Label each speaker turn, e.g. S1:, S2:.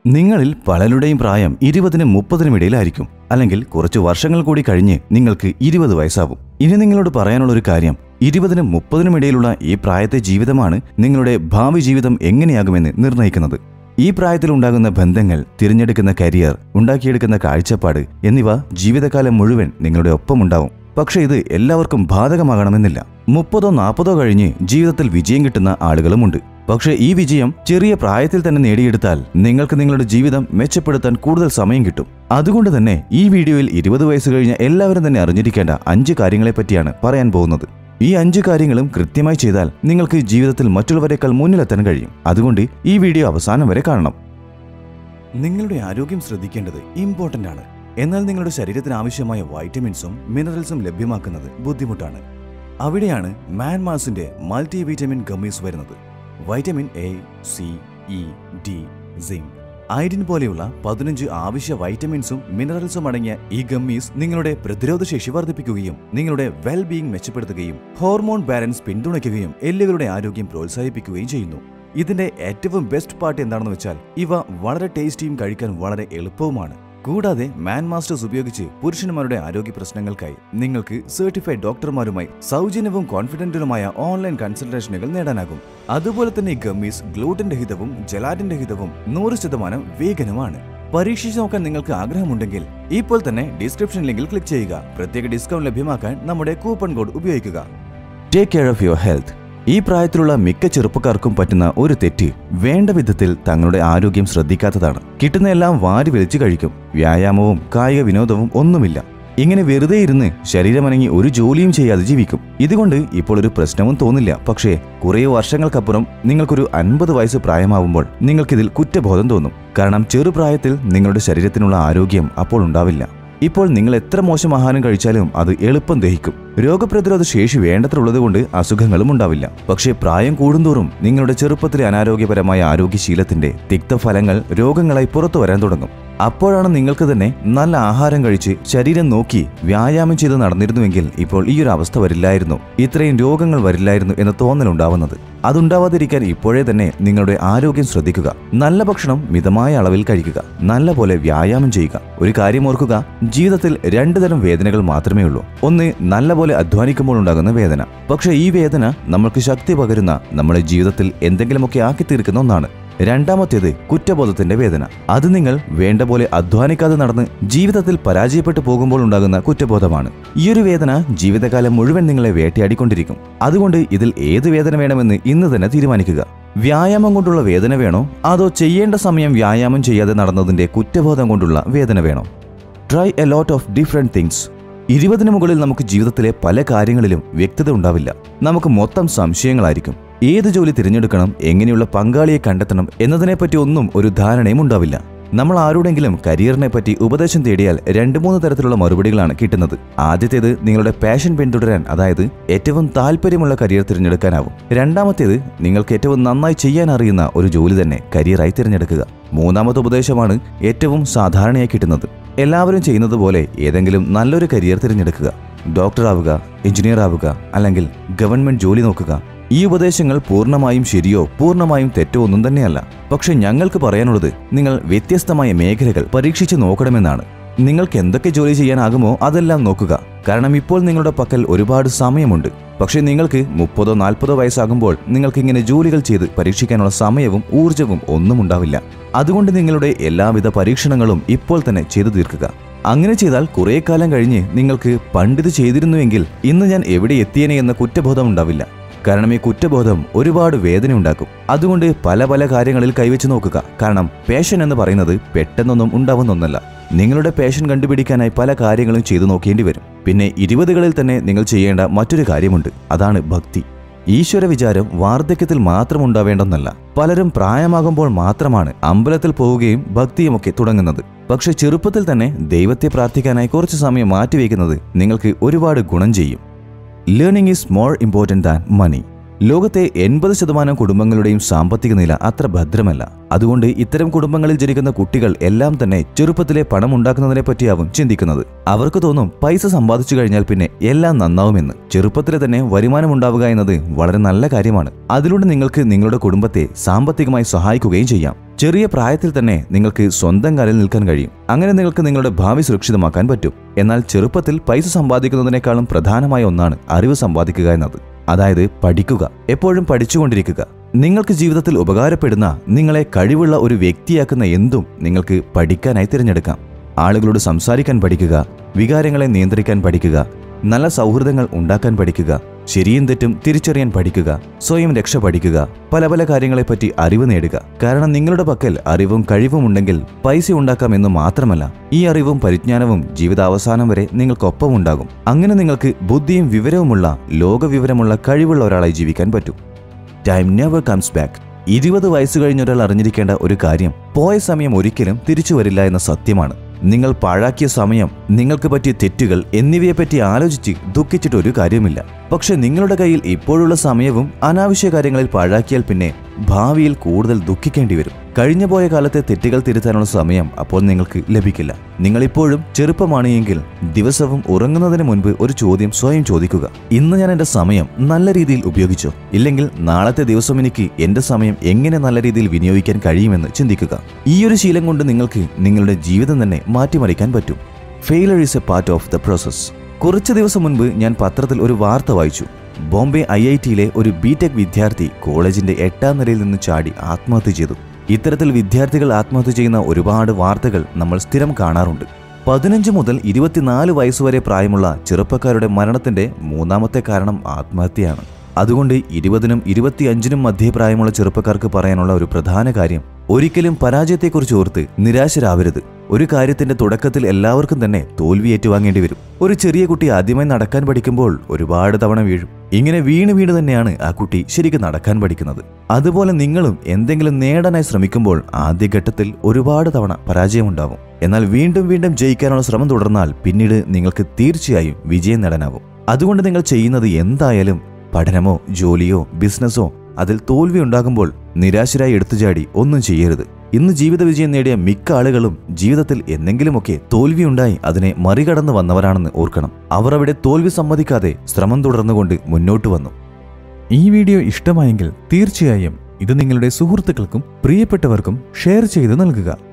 S1: നിങ്ങളിൽ പലരുടെയും പ്രായം ഇരുപതിനും മുപ്പതിനും ഇടയിലായിരിക്കും അല്ലെങ്കിൽ കുറച്ച് വർഷങ്ങൾ കൂടി കഴിഞ്ഞ് നിങ്ങൾക്ക് ഇരുപത് വയസ്സാവും ഇനി നിങ്ങളോട് പറയാനുള്ള ഒരു കാര്യം ഇരുപതിനും മുപ്പതിനും ഇടയിലുള്ള ഈ പ്രായത്തെ ജീവിതമാണ് നിങ്ങളുടെ ഭാവി ജീവിതം എങ്ങനെയാകുമെന്ന് നിർണ്ണയിക്കുന്നത് ഈ പ്രായത്തിലുണ്ടാകുന്ന ബന്ധങ്ങൾ തിരഞ്ഞെടുക്കുന്ന കരിയർ ഉണ്ടാക്കിയെടുക്കുന്ന കാഴ്ചപ്പാട് എന്നിവ ജീവിതകാലം മുഴുവൻ നിങ്ങളുടെ ഒപ്പമുണ്ടാവും പക്ഷേ ഇത് എല്ലാവർക്കും ബാധകമാകണമെന്നില്ല മുപ്പതോ നാൽപ്പതോ കഴിഞ്ഞ് ജീവിതത്തിൽ വിജയം കിട്ടുന്ന ആളുകളുമുണ്ട് പക്ഷേ ഈ വിജയം ചെറിയ പ്രായത്തിൽ തന്നെ നേടിയെടുത്താൽ നിങ്ങൾക്ക് നിങ്ങളുടെ ജീവിതം മെച്ചപ്പെടുത്താൻ കൂടുതൽ സമയം കിട്ടും അതുകൊണ്ട് തന്നെ ഈ വീഡിയോയിൽ ഇരുപത് വയസ്സ് കഴിഞ്ഞ എല്ലാവരും തന്നെ അറിഞ്ഞിരിക്കേണ്ട അഞ്ച് കാര്യങ്ങളെപ്പറ്റിയാണ് പറയാൻ പോകുന്നത് ഈ അഞ്ച് കാര്യങ്ങളും കൃത്യമായി ചെയ്താൽ നിങ്ങൾക്ക് ജീവിതത്തിൽ മറ്റുള്ളവരെക്കാൾ മുന്നിലെത്താൻ കഴിയും അതുകൊണ്ട് ഈ വീഡിയോ അവസാനം വരെ കാണണം നിങ്ങളുടെ ആരോഗ്യം ശ്രദ്ധിക്കേണ്ടത് ഇമ്പോർട്ടന്റ് ആണ് എന്നാൽ നിങ്ങളുടെ ശരീരത്തിന് ആവശ്യമായ വൈറ്റമിൻസും മിനറൽസും ലഭ്യമാക്കുന്നത് ബുദ്ധിമുട്ടാണ് അവിടെയാണ് മാൻമാസിന്റെ മൾട്ടി വിറ്റമിൻ ഗമ്മീസ് വരുന്നത് vitamin A C E D zinc iodine പോലെയുള്ള പതിനഞ്ച് ആവശ്യ വൈറ്റമിൻസും മിനറൽസും അടങ്ങിയ ഈ ഗമ്മീസ് നിങ്ങളുടെ പ്രതിരോധശേഷി വർദ്ധിപ്പിക്കുകയും നിങ്ങളുടെ വെൽ ബീയിങ് മെച്ചപ്പെടുത്തുകയും ഹോർമോൺ ബാലൻസ് പിന്തുണയ്ക്കുകയും എല്ലുകളുടെ ആരോഗ്യം പ്രോത്സാഹിപ്പിക്കുകയും ചെയ്യുന്നു ഇതിന്റെ ഏറ്റവും ബെസ്റ്റ് പാർട്ട് എന്താണെന്ന് വെച്ചാൽ ഇവ വളരെ ടേസ്റ്റിയും കഴിക്കാൻ വളരെ എളുപ്പവുമാണ് കൂടാതെ മാൻ മാസ്റ്റേഴ്സ് ഉപയോഗിച്ച് പുരുഷന്മാരുടെ ആരോഗ്യ പ്രശ്നങ്ങൾക്കായി നിങ്ങൾക്ക് സർട്ടിഫൈഡ് ഡോക്ടർമാരുമായി സൗജന്യവും കോൺഫിഡന്റുമായ ഓൺലൈൻ കൺസൾട്ടേഷനുകൾ നേടാനാകും അതുപോലെ തന്നെ ഈ ഗമ്മീസ് ഗ്ലൂട്ടൻ രഹിതവും ജലാറ്റിൻ രഹിതവും നൂറ് ശതമാനം വേഗനുമാണ് പരീക്ഷിച്ച് നോക്കാൻ നിങ്ങൾക്ക് ആഗ്രഹമുണ്ടെങ്കിൽ ഇപ്പോൾ തന്നെ ഡിസ്ക്രിപ്ഷൻ ലിങ്കിൽ ക്ലിക്ക് ചെയ്യുക പ്രത്യേക ഡിസ്കൗണ്ട് ലഭ്യമാക്കാൻ നമ്മുടെ കൂപ്പൺ കോഡ് ഉപയോഗിക്കുക take care of your health ഈ പ്രായത്തിലുള്ള മിക്ക ചെറുപ്പക്കാർക്കും പറ്റുന്ന ഒരു തെറ്റ് വേണ്ട വിധത്തിൽ തങ്ങളുടെ ആരോഗ്യം ശ്രദ്ധിക്കാത്തതാണ് കിട്ടുന്ന എല്ലാം വാരി വലിച്ചു കഴിക്കും വ്യായാമവും കായിക വിനോദവും ഒന്നുമില്ല ഇങ്ങനെ വെറുതെ ഇരുന്ന് ശരീരമനങ്ങി ഒരു ജോലിയും ചെയ്യാതെ ജീവിക്കും ഇതുകൊണ്ട് ഇപ്പോൾ ഒരു പ്രശ്നവും തോന്നില്ല പക്ഷേ കുറേ വർഷങ്ങൾക്കപ്പുറം നിങ്ങൾക്കൊരു അൻപത് വയസ്സ് പ്രായമാവുമ്പോൾ നിങ്ങൾക്കിതിൽ കുറ്റബോധം തോന്നും കാരണം ചെറുപ്രായത്തിൽ നിങ്ങളുടെ ശരീരത്തിനുള്ള ആരോഗ്യം അപ്പോൾ ഉണ്ടാവില്ല ഇപ്പോൾ നിങ്ങൾ എത്ര മോശം ആഹാരം കഴിച്ചാലും അത് എളുപ്പം ദഹിക്കും രോഗപ്രതിരോധ ശേഷി വേണ്ടത്ര ഉള്ളതുകൊണ്ട് അസുഖങ്ങളും ഉണ്ടാവില്ല പക്ഷേ പ്രായം കൂടുന്തോറും നിങ്ങളുടെ ചെറുപ്പത്തിലെ അനാരോഗ്യപരമായ ആരോഗ്യശീലത്തിന്റെ തിക്തഫലങ്ങൾ രോഗങ്ങളായി പുറത്തു വരാൻ തുടങ്ങും അപ്പോഴാണ് നിങ്ങൾക്ക് തന്നെ നല്ല ആഹാരം കഴിച്ച് ശരീരം നോക്കി വ്യായാമം ചെയ്ത് നടന്നിരുന്നുവെങ്കിൽ ഇപ്പോൾ ഈ ഒരു അവസ്ഥ വരില്ലായിരുന്നു ഇത്രയും രോഗങ്ങൾ വരില്ലായിരുന്നു എന്ന തോന്നലുണ്ടാവുന്നത് അതുണ്ടാവാതിരിക്കാൻ ഇപ്പോഴേ തന്നെ നിങ്ങളുടെ ആരോഗ്യം ശ്രദ്ധിക്കുക നല്ല ഭക്ഷണം മിതമായ അളവിൽ കഴിക്കുക നല്ല പോലെ വ്യായാമം ചെയ്യുക ഒരു കാര്യം ഓർക്കുക ജീവിതത്തിൽ രണ്ടു തരം വേദനകൾ മാത്രമേ ഉള്ളൂ ഒന്ന് നല്ല പോലെ അധ്വാനിക്കുമ്പോൾ ഉണ്ടാകുന്ന വേദന പക്ഷേ ഈ വേദന നമ്മൾക്ക് ശക്തി പകരുന്ന നമ്മുടെ ജീവിതത്തിൽ എന്തെങ്കിലുമൊക്കെ ആക്കി തീർക്കുന്ന ഒന്നാണ് രണ്ടാമത്തേത് കുറ്റബോധത്തിന്റെ വേദന അത് നിങ്ങൾ വേണ്ട പോലെ അധ്വാനിക്കാതെ നടന്ന് ജീവിതത്തിൽ പരാജയപ്പെട്ടു പോകുമ്പോൾ ഉണ്ടാകുന്ന കുറ്റബോധമാണ് ഈയൊരു വേദന ജീവിതകാലം മുഴുവൻ നിങ്ങളെ വേട്ടയാടിക്കൊണ്ടിരിക്കും അതുകൊണ്ട് ഇതിൽ ഏത് വേദന വേണമെന്ന് ഇന്ന് തന്നെ തീരുമാനിക്കുക വ്യായാമം കൊണ്ടുള്ള വേദന വേണോ അതോ ചെയ്യേണ്ട സമയം വ്യായാമം ചെയ്യാതെ നടന്നതിന്റെ കുറ്റബോധം കൊണ്ടുള്ള വേദന വേണോ try a lot of different things ഇരുപതിനു മുകളിൽ നമുക്ക് ജീവിതത്തിലെ പല കാര്യങ്ങളിലും വ്യക്തത ഉണ്ടാവില്ല നമുക്ക് മൊത്തം സംശയങ്ങളായിരിക്കും ഏത് ജോലി തിരഞ്ഞെടുക്കണം എങ്ങനെയുള്ള പങ്കാളിയെ കണ്ടെത്തണം എന്നതിനെപ്പറ്റി ഒന്നും ഒരു ധാരണയും ഉണ്ടാവില്ല നമ്മൾ ആരോടെങ്കിലും കരിയറിനെ പറ്റി ഉപദേശം തേടിയാൽ രണ്ട് മൂന്ന് തരത്തിലുള്ള മറുപടികളാണ് കിട്ടുന്നത് ആദ്യത്തേത് നിങ്ങളുടെ പാഷൻ പിന്തുടരാൻ അതായത് ഏറ്റവും താല്പര്യമുള്ള കരിയർ തിരഞ്ഞെടുക്കാനാവും രണ്ടാമത്തേത് നിങ്ങൾക്ക് ഏറ്റവും നന്നായി ചെയ്യാൻ അറിയുന്ന ഒരു ജോലി തന്നെ കരിയറായി തിരഞ്ഞെടുക്കുക മൂന്നാമത്തെ ഉപദേശമാണ് ഏറ്റവും സാധാരണയായി കിട്ടുന്നത് എല്ലാവരും ചെയ്യുന്നത് പോലെ ഏതെങ്കിലും നല്ലൊരു കരിയർ തിരഞ്ഞെടുക്കുക ഡോക്ടർ ആവുക എഞ്ചിനീയർ ആവുക അല്ലെങ്കിൽ ഗവൺമെന്റ് ജോലി നോക്കുക ഈ ഉപദേശങ്ങൾ പൂർണ്ണമായും ശരിയോ പൂർണ്ണമായും തെറ്റോ ഒന്നും തന്നെയല്ല പക്ഷെ ഞങ്ങൾക്ക് പറയാനുള്ളത് നിങ്ങൾ വ്യത്യസ്തമായ മേഖലകൾ പരീക്ഷിച്ച് നോക്കണമെന്നാണ് നിങ്ങൾക്ക് എന്തൊക്കെ ജോലി ചെയ്യാനാകുമോ അതെല്ലാം നോക്കുക കാരണം ഇപ്പോൾ നിങ്ങളുടെ പക്കൽ ഒരുപാട് സമയമുണ്ട് പക്ഷേ നിങ്ങൾക്ക് മുപ്പതോ നാൽപ്പതോ വയസ്സാകുമ്പോൾ നിങ്ങൾക്ക് ഇങ്ങനെ ജോലികൾ ചെയ്ത് പരീക്ഷിക്കാനുള്ള സമയവും ഊർജവും ഒന്നും ഉണ്ടാവില്ല അതുകൊണ്ട് നിങ്ങളുടെ എല്ലാവിധ പരീക്ഷണങ്ങളും ഇപ്പോൾ തന്നെ ചെയ്തു തീർക്കുക അങ്ങനെ ചെയ്താൽ കുറേ കാലം കഴിഞ്ഞ് നിങ്ങൾക്ക് പണ്ടിത് ചെയ്തിരുന്നുവെങ്കിൽ ഇന്ന് ഞാൻ എവിടെ എത്തിയേനെ എന്ന കുറ്റബോധം ഉണ്ടാവില്ല കാരണം ഈ കുറ്റബോധം ഒരുപാട് വേദന ഉണ്ടാക്കും അതുകൊണ്ട് പല പല കാര്യങ്ങളിൽ കൈവച്ച് നോക്കുക കാരണം പേഷൻ എന്ന് പറയുന്നത് പെട്ടെന്നൊന്നും ഉണ്ടാവുന്ന ഒന്നല്ല നിങ്ങളുടെ പേഷൻ കണ്ടുപിടിക്കാനായി പല കാര്യങ്ങളും ചെയ്തു നോക്കേണ്ടി വരും പിന്നെ ഇരുപതുകളിൽ തന്നെ നിങ്ങൾ ചെയ്യേണ്ട മറ്റൊരു കാര്യമുണ്ട് അതാണ് ഭക്തി ഈശ്വര വിചാരം വാർദ്ധക്യത്തിൽ മാത്രം ഉണ്ടാവേണ്ടെന്നല്ല പലരും പ്രായമാകുമ്പോൾ മാത്രമാണ് അമ്പലത്തിൽ പോവുകയും ഭക്തിയുമൊക്കെ തുടങ്ങുന്നത് പക്ഷെ ചെറുപ്പത്തിൽ തന്നെ ദൈവത്തെ പ്രാർത്ഥിക്കാനായി കുറച്ച് സമയം മാറ്റിവെക്കുന്നത് നിങ്ങൾക്ക് ഒരുപാട് ഗുണം ചെയ്യും learning is more important than money ലോകത്തെ എൺപത് ശതമാനം കുടുംബങ്ങളുടെയും സാമ്പത്തിക നില അത്ര ഭദ്രമല്ല അതുകൊണ്ട് ഇത്തരം കുടുംബങ്ങളിൽ ജനിക്കുന്ന കുട്ടികൾ എല്ലാം തന്നെ ചെറുപ്പത്തിലെ പണം ഉണ്ടാക്കുന്നതിനെ പറ്റിയാവും ചിന്തിക്കുന്നത് അവർക്ക് തോന്നും പൈസ സമ്പാദിച്ചു കഴിഞ്ഞാൽ പിന്നെ എല്ലാം നന്നാവുമെന്ന് ചെറുപ്പത്തിലെ തന്നെ വരുമാനം ഉണ്ടാവുക എന്നത് വളരെ നല്ല കാര്യമാണ് അതിലൂടെ നിങ്ങൾക്ക് നിങ്ങളുടെ കുടുംബത്തെ സാമ്പത്തികമായി സഹായിക്കുകയും ചെയ്യാം ചെറിയ പ്രായത്തിൽ തന്നെ നിങ്ങൾക്ക് സ്വന്തം കാലിൽ നിൽക്കാൻ കഴിയും അങ്ങനെ നിങ്ങൾക്ക് നിങ്ങളുടെ ഭാവി സുരക്ഷിതമാക്കാൻ പറ്റും എന്നാൽ ചെറുപ്പത്തിൽ പൈസ സമ്പാദിക്കുന്നതിനേക്കാളും പ്രധാനമായ ഒന്നാണ് അറിവ് സമ്പാദിക്കുക എന്നത് അതായത് പഠിക്കുക എപ്പോഴും പഠിച്ചുകൊണ്ടിരിക്കുക നിങ്ങൾക്ക് ജീവിതത്തിൽ ഉപകാരപ്പെടുന്ന നിങ്ങളെ കഴിവുള്ള ഒരു വ്യക്തിയാക്കുന്ന എന്തും നിങ്ങൾക്ക് പഠിക്കാനായി തിരഞ്ഞെടുക്കാം ആളുകളോട് സംസാരിക്കാൻ പഠിക്കുക വികാരങ്ങളെ നിയന്ത്രിക്കാൻ പഠിക്കുക നല്ല സൗഹൃദങ്ങൾ ഉണ്ടാക്കാൻ പഠിക്കുക ശരിയും തെറ്റും തിരിച്ചറിയാൻ പഠിക്കുക സ്വയം രക്ഷ പഠിക്കുക പല പല കാര്യങ്ങളെപ്പറ്റി അറിവ് നേടുക കാരണം നിങ്ങളുടെ പക്കൽ അറിവും കഴിവും ഉണ്ടെങ്കിൽ പൈസ ഉണ്ടാക്കാമെന്ന് മാത്രമല്ല ഈ അറിവും പരിജ്ഞാനവും ജീവിതാവസാനം വരെ നിങ്ങൾക്കൊപ്പം ഉണ്ടാകും അങ്ങനെ നിങ്ങൾക്ക് ബുദ്ധിയും വിവരവുമുള്ള ലോകവിവരമുള്ള കഴിവുള്ള ഒരാളായി ജീവിക്കാൻ പറ്റും ടൈം നെവർ കംസ് ബാക്ക് ഇരുപത് വയസ്സ് കഴിഞ്ഞ ഒരാൾ അറിഞ്ഞിരിക്കേണ്ട ഒരു കാര്യം പോയ സമയം ഒരിക്കലും തിരിച്ചു വരില്ല എന്ന സത്യമാണ് നിങ്ങൾ പാഴാക്കിയ സമയം നിങ്ങൾക്ക് പറ്റിയ തെറ്റുകൾ എന്നിവയെപ്പറ്റി ആലോചിച്ച് ദുഃഖിച്ചിട്ട് ഒരു കാര്യമില്ല പക്ഷെ നിങ്ങളുടെ കയ്യിൽ ഇപ്പോഴുള്ള സമയവും അനാവശ്യ കാര്യങ്ങളിൽ പാഴാക്കിയാൽ പിന്നെ ഭാവിയിൽ കൂടുതൽ ദുഃഖിക്കേണ്ടി വരും കഴിഞ്ഞു പോയ കാലത്തെ തെറ്റുകൾ തിരുത്താനുള്ള സമയം അപ്പോൾ നിങ്ങൾക്ക് ലഭിക്കില്ല നിങ്ങളിപ്പോഴും ചെറുപ്പമാണ് എങ്കിൽ ദിവസവും ഉറങ്ങുന്നതിന് മുൻപ് ഒരു ചോദ്യം സ്വയം ചോദിക്കുക ഇന്ന് ഞാൻ എന്റെ സമയം നല്ല രീതിയിൽ ഉപയോഗിച്ചോ ഇല്ലെങ്കിൽ നാളത്തെ ദിവസം എനിക്ക് എന്റെ സമയം എങ്ങനെ നല്ല രീതിയിൽ വിനിയോഗിക്കാൻ കഴിയുമെന്ന് ചിന്തിക്കുക ഈ ഒരു ശീലം കൊണ്ട് നിങ്ങൾക്ക് നിങ്ങളുടെ ജീവിതം തന്നെ മാറ്റിമറിക്കാൻ പറ്റും failure is a part of the process കുറച്ച് ദിവസം മുൻപ് ഞാൻ പത്രത്തിൽ ഒരു വാർത്ത വായിച്ചു ബോംബെ ഐ ഐ ടിയിലെ ഒരു ബിടെക് വിദ്യാർത്ഥി കോളേജിന്റെ എട്ടാം നിലയിൽ നിന്ന് ചാടി ആത്മഹത്യ ചെയ്തു ഇത്തരത്തിൽ വിദ്യാർത്ഥികൾ ആത്മഹത്യ ചെയ്യുന്ന ഒരുപാട് വാർത്തകൾ നമ്മൾ സ്ഥിരം കാണാറുണ്ട് പതിനഞ്ച് മുതൽ ഇരുപത്തിനാല് വയസ്സുവരെ പ്രായമുള്ള ചെറുപ്പക്കാരുടെ മരണത്തിന്റെ മൂന്നാമത്തെ കാരണം ആത്മഹത്യയാണ് അതുകൊണ്ട് ഇരുപതിനും ഇരുപത്തിയഞ്ചിനും മധ്യേ പ്രായമുള്ള ചെറുപ്പക്കാർക്ക് പറയാനുള്ള ഒരു പ്രധാന കാര്യം ഒരിക്കലും പരാജയത്തെക്കുറിച്ച് ഓർത്ത് നിരാശരാവരുത് ഒരു കാര്യത്തിന്റെ തുടക്കത്തിൽ എല്ലാവർക്കും തന്നെ തോൽവി ഏറ്റുവാങ്ങേണ്ടി വരും ഒരു ചെറിയ കുട്ടി ആദ്യമായി നടക്കാൻ പഠിക്കുമ്പോൾ ഒരുപാട് തവണ വീഴും ഇങ്ങനെ വീണ് വീണ് തന്നെയാണ് ആ കുട്ടി ശരിക്കും നടക്കാൻ പഠിക്കുന്നത് അതുപോലെ നിങ്ങളും എന്തെങ്കിലും നേടാനായി ശ്രമിക്കുമ്പോൾ ആദ്യഘട്ടത്തിൽ ഒരുപാട് തവണ പരാജയമുണ്ടാവും എന്നാൽ വീണ്ടും വീണ്ടും ജയിക്കാനുള്ള ശ്രമം തുടർന്നാൽ പിന്നീട് നിങ്ങൾക്ക് തീർച്ചയായും വിജയം നേടാനാവും അതുകൊണ്ട് നിങ്ങൾ ചെയ്യുന്നത് എന്തായാലും പഠനമോ ജോലിയോ ബിസിനസ്സോ അതിൽ തോൽവി ഉണ്ടാകുമ്പോൾ നിരാശരായി എടുത്തുചാടി ഒന്നും ചെയ്യരുത് ഇന്ന് ജീവിത വിജയം നേടിയ മിക്ക ആളുകളും ജീവിതത്തിൽ എന്തെങ്കിലുമൊക്കെ തോൽവിയുണ്ടായി അതിനെ മറികടന്ന് വന്നവരാണെന്ന് ഓർക്കണം അവർ അവിടെ തോൽവി സമ്മതിക്കാതെ ശ്രമം തുടർന്നുകൊണ്ട് മുന്നോട്ട് വന്നു
S2: ഈ വീഡിയോ ഇഷ്ടമായെങ്കിൽ തീർച്ചയായും ഇത് നിങ്ങളുടെ സുഹൃത്തുക്കൾക്കും പ്രിയപ്പെട്ടവർക്കും ഷെയർ ചെയ്ത് നൽകുക